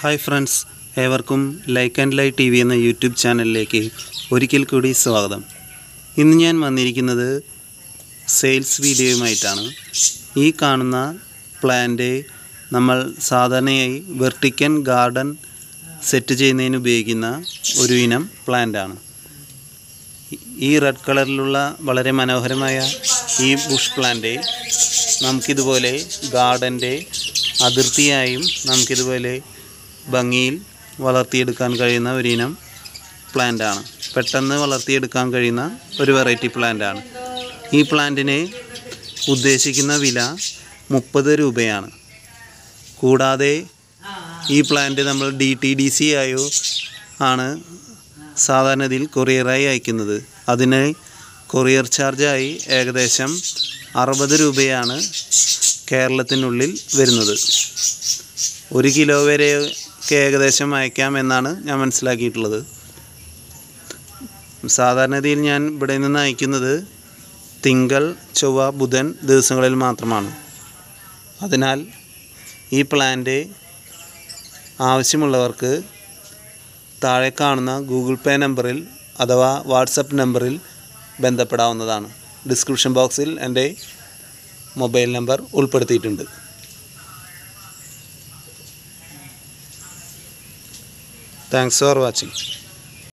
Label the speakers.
Speaker 1: hi friends ഏവർക്കും like and ലൈ T V എന്ന യൂട്യൂബ് ചാനലിലേക്ക് ഒരിക്കൽ കൂടി സ്വാഗതം ഇന്ന് ഞാൻ വന്നിരിക്കുന്നത് സെയിൽസ് വീഡിയോയുമായിട്ടാണ് ഈ കാണുന്ന പ്ലാന്റ് നമ്മൾ സാധാരണയായി വെർട്ടിക്കൻ ഗാർഡൻ സെറ്റ് ചെയ്യുന്നതിന് ഉപയോഗിക്കുന്ന ഒരു ഇനം പ്ലാന്റാണ് ഈ റെഡ് കളറിലുള്ള വളരെ മനോഹരമായ ഈ ബുഷ് പ്ലാന്റ് നമുക്കിതുപോലെ ഗാർഡൻ്റെ അതിർത്തിയായും നമുക്കിതുപോലെ ഭംഗിയിൽ വളർത്തിയെടുക്കാൻ കഴിയുന്ന ഒരിനം പ്ലാന്റാണ് പെട്ടെന്ന് വളർത്തിയെടുക്കാൻ കഴിയുന്ന ഒരു വെറൈറ്റി പ്ലാന്റാണ് ഈ പ്ലാന്റിന് ഉദ്ദേശിക്കുന്ന വില മുപ്പത് രൂപയാണ് കൂടാതെ ഈ പ്ലാന്റ് നമ്മൾ ഡി ടി ഡി സി ആയോ ആണ് സാധാരണയിൽ കൊറിയറായി അയക്കുന്നത് അതിന് കൊറിയർ ചാർജായി ഏകദേശം അറുപത് രൂപയാണ് കേരളത്തിനുള്ളിൽ വരുന്നത് ഒരു കിലോ വരെ ഒക്കെ ഏകദേശം അയക്കാം എന്നാണ് ഞാൻ മനസ്സിലാക്കിയിട്ടുള്ളത് സാധാരണഗതിയിൽ ഞാൻ ഇവിടെ നിന്ന് അയക്കുന്നത് തിങ്കൾ ചൊവ്വ ബുധൻ ദിവസങ്ങളിൽ മാത്രമാണ് അതിനാൽ ഈ പ്ലാന്റ് ആവശ്യമുള്ളവർക്ക് താഴെ കാണുന്ന ഗൂഗിൾ പേ നമ്പറിൽ അഥവാ വാട്സപ്പ് നമ്പറിൽ ബന്ധപ്പെടാവുന്നതാണ് ഡിസ്ക്രിപ്ഷൻ ബോക്സിൽ എൻ്റെ മൊബൈൽ നമ്പർ ഉൾപ്പെടുത്തിയിട്ടുണ്ട് താങ്ക്സ് ഫോർ വാച്ചിങ്